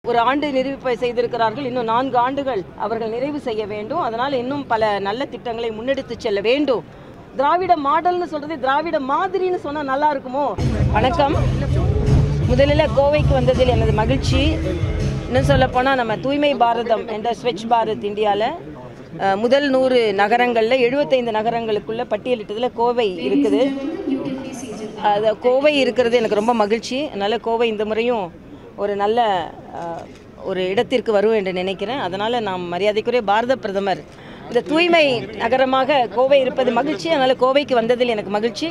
ஒரு ஆண்டு நிறைவு செய்திருக்கிறார்கள் இன்னும் நான்கு ஆண்டுகள் அவர்கள் நிறைவு செய்ய வேண்டும் அதனால் இன்னும் பல நல்ல திட்டங்களை முன்னெடுத்து செல்ல வேண்டும் திராவிட மாடல்னு சொல்றது திராவிட மாதிரின்னு சொன்னா நல்லா இருக்குமோ வணக்கம் முதலில் கோவைக்கு வந்ததில் எனது மகிழ்ச்சி இன்னும் சொல்லப்போனால் நம்ம தூய்மை பாரதம் என்ற ஸ்வச் பாரத் இந்தியாவில் முதல் நூறு நகரங்களில் எழுபத்தைந்து நகரங்களுக்குள்ள பட்டியலிட்டதில் கோவை இருக்குது அது கோவை இருக்கிறது எனக்கு ரொம்ப மகிழ்ச்சி அதனால் கோவை இந்த முறையும் ஒரு நல்ல அஹ், ஒரு இடத்திற்கு வரும் என்று நினைக்கிறேன் அதனால் நாம் மரியாதைக்குரிய பாரத பிரதமர் இந்த தூய்மை நகரமாக கோவை இருப்பது மகிழ்ச்சி அதனால் கோவைக்கு வந்ததில் எனக்கு மகிழ்ச்சி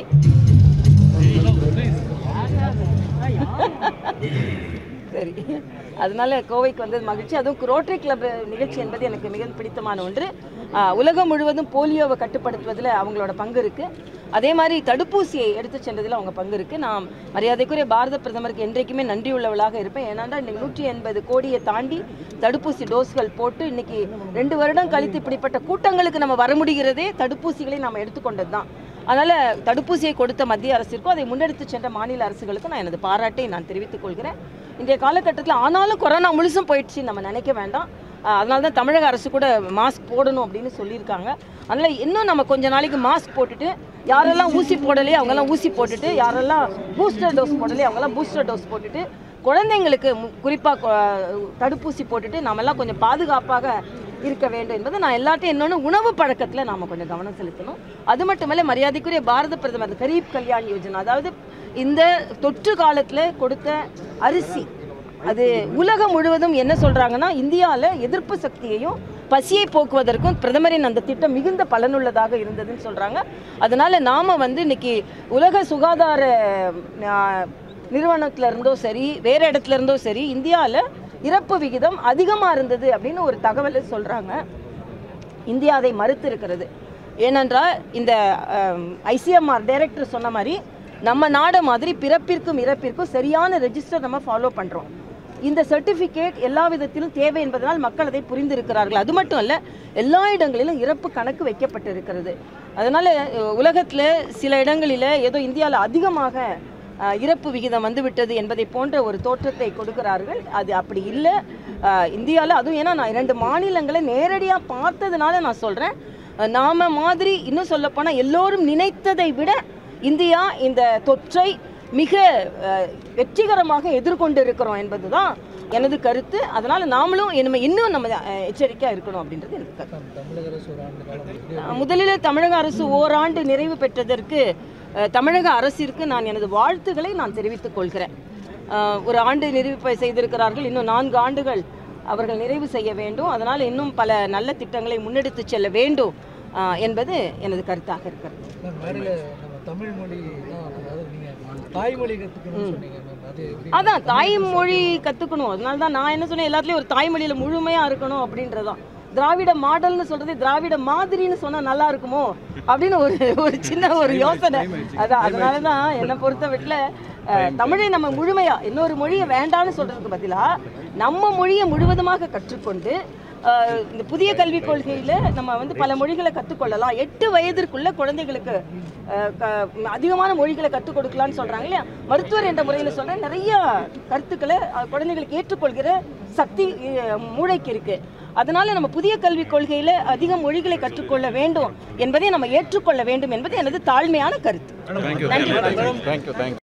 சரி அதனால கோவைக்கு வந்தது மகிழ்ச்சி அதுவும் ரோட்டரி கிளப் நிகழ்ச்சி என்பது எனக்கு மிக பிடித்தமான ஒன்று ஆ, உலகம் முழுவதும் போலியோவை கட்டுப்படுத்துவதில் அவங்களோட பங்கு இருக்குது அதே மாதிரி தடுப்பூசியை எடுத்து சென்றதில் அவங்க பங்கு இருக்குது நான் மரியாதைக்குரிய பாரத பிரதமருக்கு என்றைக்குமே நன்றியுள்ளவளாக இருப்பேன் ஏன்னாண்டா இன்னைக்கு நூற்றி எண்பது கோடியை தாண்டி தடுப்பூசி டோஸ்கள் போட்டு இன்னைக்கு ரெண்டு வருடம் கழித்து இப்படிப்பட்ட கூட்டங்களுக்கு நம்ம வர முடிகிறதே தடுப்பூசிகளை நம்ம எடுத்துக்கொண்டது தான் அதனால் தடுப்பூசியை கொடுத்த மத்திய அரசிற்கும் அதை முன்னெடுத்து சென்ற மாநில அரசுகளுக்கும் நான் எனது பாராட்டை நான் தெரிவித்துக் கொள்கிறேன் இன்றைய காலகட்டத்தில் ஆனாலும் கொரோனா முழுசும் போயிடுச்சு நம்ம நினைக்க வேண்டாம் அஹ் அதனால தான் தமிழக அரசு கூட மாஸ்க் போடணும் அப்படின்னு சொல்லியிருக்காங்க அதனால் இன்னும் நம்ம கொஞ்ச நாளைக்கு மாஸ்க் போட்டுட்டு யாரெல்லாம் ஊசி போடலையோ அவங்கெல்லாம் ஊசி போட்டுட்டு யாரெல்லாம் பூஸ்டர் டோஸ் போடலையோ அவங்கெல்லாம் பூஸ்டர் டோஸ் போட்டுட்டு குழந்தைங்களுக்கு குறிப்பாக தடுப்பூசி போட்டுட்டு நாமெல்லாம் கொஞ்சம் பாதுகாப்பாக இருக்க வேண்டும் என்பது நான் எல்லாத்தையும் இன்னொன்று உணவு பழக்கத்தில் நாம் கொஞ்சம் கவனம் செலுத்தணும் அது மட்டுமல்ல மரியாதைக்குரிய பாரத பிரதமர் அந்த கரீப் கல்யாண் யோஜனா அதாவது இந்த தொற்று காலத்தில் கொடுத்த அரிசி அது உலகம் முழுவதும் என்ன சொல்றாங்கன்னா இந்தியாவில் எதிர்ப்பு சக்தியையும் பசியை போக்குவதற்கும் பிரதமரின் அந்த திட்டம் மிகுந்த பயனுள்ளதாக இருந்ததுன்னு சொல்றாங்க அதனால நாம வந்து இன்னைக்கு உலக சுகாதார ஆஹ், நிறுவனத்துல இருந்தோ சரி வேற இடத்துல இருந்தோ சரி இந்தியாவில் இறப்பு விகிதம் அதிகமாக இருந்தது அப்படின்னு ஒரு தகவலை சொல்றாங்க இந்தியா அதை மறுத்து இருக்கிறது ஏனென்றால் இந்த ஐசிஎம்ஆர் டைரக்டர் சொன்ன மாதிரி நம்ம நாடு மாதிரி பிறப்பிற்கும் இறப்பிற்கும் சரியான ரெஜிஸ்டர் நம்ம ஃபாலோ பண்ணுறோம் இந்த சர்டிஃபிகேட் எல்லா விதத்திலும் தேவை என்பதனால் மக்கள் அதை புரிந்திருக்கிறார்கள் அது மட்டும் அல்ல எல்லா இடங்களிலும் இறப்பு கணக்கு வைக்கப்பட்டிருக்கிறது அதனால் உலகத்தில் சில இடங்களில் ஏதோ இந்தியாவில் அதிகமாக அஹ், இறப்பு விகிதம் வந்துவிட்டது என்பதை போன்ற ஒரு தோற்றத்தை கொடுக்கிறார்கள் அது அப்படி இல்லை இந்தியாவில் அதுவும் ஏன்னா நான் இரண்டு மாநிலங்களை நேரடியாக பார்த்ததுனால நான் சொல்கிறேன் நாம மாதிரி இன்னும் சொல்லப்போனால் எல்லோரும் நினைத்ததை விட இந்தியா இந்த தொற்றை மிக அஹ், வெற்றிகரமாக எதிர்கொண்டு இருக்கிறோம் என்பதுதான் எனது கருத்து அதனால் நாமளும் நம்ம இன்னும் நம்ம எச்சரிக்கையாக இருக்கணும் அப்படின்றது எனக்கு கருத்து தமிழக அரசு ஒரு ஆண்டு காலம் வந்து அஹ் முதலில் தமிழக அரசு ஓராண்டு நிறைவு பெற்றதற்கு அஹ், தமிழக அரசிற்கு நான் எனது வாழ்த்துக்களை நான் தெரிவித்துக் கொள்கிறேன் அஹ், ஒரு ஆண்டு நிறைவு செய்திருக்கிறார்கள் இன்னும் நான்கு ஆண்டுகள் அவர்கள் நிறைவு செய்ய வேண்டும் அதனால் இன்னும் பல நல்ல திட்டங்களை முன்னெடுத்து செல்ல வேண்டும் அஹ், என்பது எனது கருத்தாக இருக்கிறது மேம் மேடையில் நம்ம தமிழ் மொழி தான் அதாவது நீங்கள் தாய்மொழி கற்றுக்கணும்னு சொன்னீங்க மேம் அது எப்படி அதான் தாய்மொழி கற்றுக்கணும் அதனால தான் நான் என்ன சொன்னேன் எல்லாத்துலேயும் ஒரு தாய்மொழியில் முழுமையாக இருக்கணும் அப்படின்றதான் திராவிட மாடல்னு சொல்றது திராவிட மாதிரின்னு சொன்னா நல்லா இருக்குமோ அப்படின்னு ஒரு ஒரு சின்ன ஒரு யோசனை அதான் அதனால தான் என்னை பொறுத்த வீட்டில் தமிழை நம்ம முழுமையா இன்னொரு மொழியை வேண்டாம்னு சொல்றதுக்கு பதிலா நம்ம மொழியை முழுவதுமாக கற்றுக்கொண்டு அஹ், இந்த புதிய கல்விக் கொள்கையில நம்ம வந்து பல மொழிகளை கற்றுக்கொள்ளலாம் எட்டு வயதிற்குள்ள குழந்தைகளுக்கு அஹ், க- அதிகமான மொழிகளை கற்றுக் கொடுக்கலாம்னு சொல்றாங்க இல்லையா மருத்துவர் என்ற முறையில் சொல்றேன் நிறைய கருத்துக்களை அஹ், குழந்தைகளுக்கு ஏற்றுக்கொள்கிற சக்தி அஹ், மூளைக்கு இருக்கு அதனால நம்ம புதிய கல்விக் கொள்கையில அதிக மொழிகளை கற்றுக்கொள்ள வேண்டும் என்பதை நம்ம ஏற்றுக்கொள்ள வேண்டும் என்பது எனது தாழ்மையான கருத்து Thank you. நன்றி Thank you. Thank you.